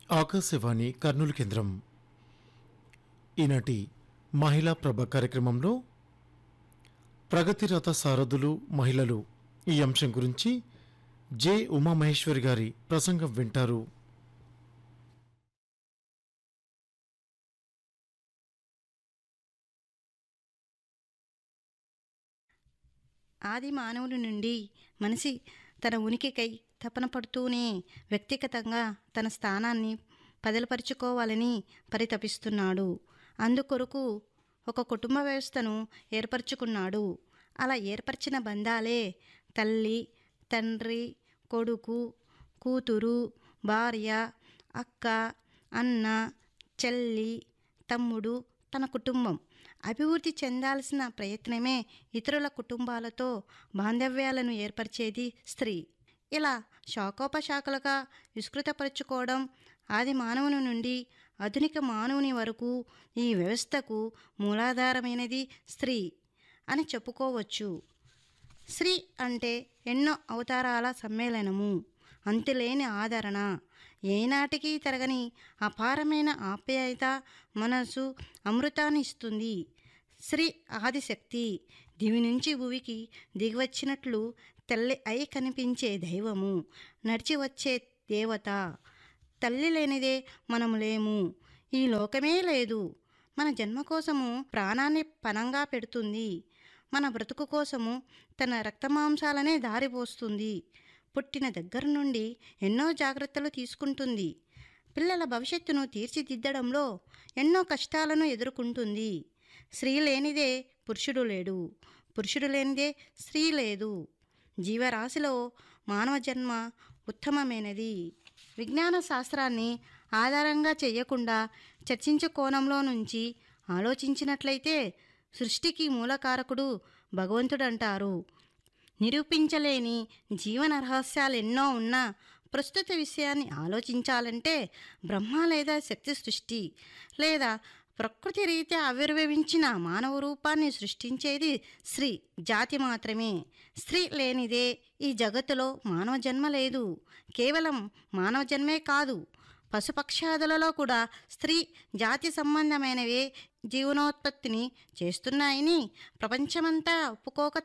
ఆకాశవాణి కర్నూలు కేంద్రం ఈనాటి మహిళా ప్రభ కార్యక్రమంలో ప్రగతిరథ సారథులు మహిళలు ఈ అంశం గురించి జె ఉమామహేశ్వరి గారి ప్రసంగం వింటారు ఆది మానవుడి నుండి మనిషి తన ఉనికికై తపన పడుతూనే వ్యక్తిగతంగా తన స్థానాన్ని పదిలపరుచుకోవాలని పరితపిస్తున్నాడు అందుకొరకు ఒక కుటుంబ వ్యవస్థను ఏర్పరచుకున్నాడు అలా ఏర్పరిచిన బంధాలే తల్లి తండ్రి కొడుకు కూతురు భార్య అక్క అన్న చెల్లి తమ్ముడు తన కుటుంబం అభివృద్ధి చెందాల్సిన ప్రయత్నమే ఇతరుల కుటుంబాలతో బాంధవ్యాలను ఏర్పరిచేది స్త్రీ ఇలా శాఖోపశాఖలుగా విస్తృతపరచుకోవడం ఆది మానవుని నుండి ఆధునిక మానవుని వరకు ఈ వ్యవస్థకు మూలాధారమైనది స్త్రీ అని చెప్పుకోవచ్చు స్త్రీ అంటే ఎన్నో అవతారాల సమ్మేళనము అంతులేని ఆదరణ ఏనాటికి తరగని అపారమైన ఆప్యాయత మనసు అమృతాన్ని ఇస్తుంది శ్రీ ఆదిశక్తి దివి నుంచి భువికి దిగివచ్చినట్లు తల్లి అయి కనిపించే దైవము నడిచి వచ్చే దేవత తల్లి లేనిదే మనము లేము ఈ లోకమే లేదు మన జన్మ కోసము ప్రాణాన్ని పనంగా పెడుతుంది మన బ్రతుకు కోసము తన రక్తమాంసాలనే దారిపోస్తుంది పుట్టిన దగ్గర నుండి ఎన్నో జాగ్రత్తలు తీసుకుంటుంది పిల్లల భవిష్యత్తును తీర్చిదిద్దడంలో ఎన్నో కష్టాలను ఎదుర్కొంటుంది స్త్రీ లేనిదే పురుషుడు లేడు పురుషుడు లేనిదే స్త్రీ లేదు జీవరాశిలో మానవ జన్మ ఉత్తమమైనది విజ్ఞాన శాస్త్రాన్ని ఆధారంగా చేయకుండా చర్చించే కోణంలో నుంచి ఆలోచించినట్లయితే సృష్టికి మూలకారకుడు భగవంతుడంటారు నిరూపించలేని జీవన రహస్యాలు ఎన్నో ఉన్నా ప్రస్తుత విషయాన్ని ఆలోచించాలంటే బ్రహ్మ లేదా శక్తి సృష్టి లేదా ప్రకృతి రీత్యా ఆవిర్భవించిన మానవ రూపాన్ని సృష్టించేది స్త్రీ జాతి మాత్రమే స్త్రీ లేనిదే ఈ జగత్తులో మానవ జన్మ లేదు కేవలం మానవ జన్మే కాదు పశుపక్షాదులలో కూడా స్త్రీ జాతి సంబంధమైనవే జీవనోత్పత్తిని చేస్తున్నాయని ప్రపంచమంతా ఒప్పుకోక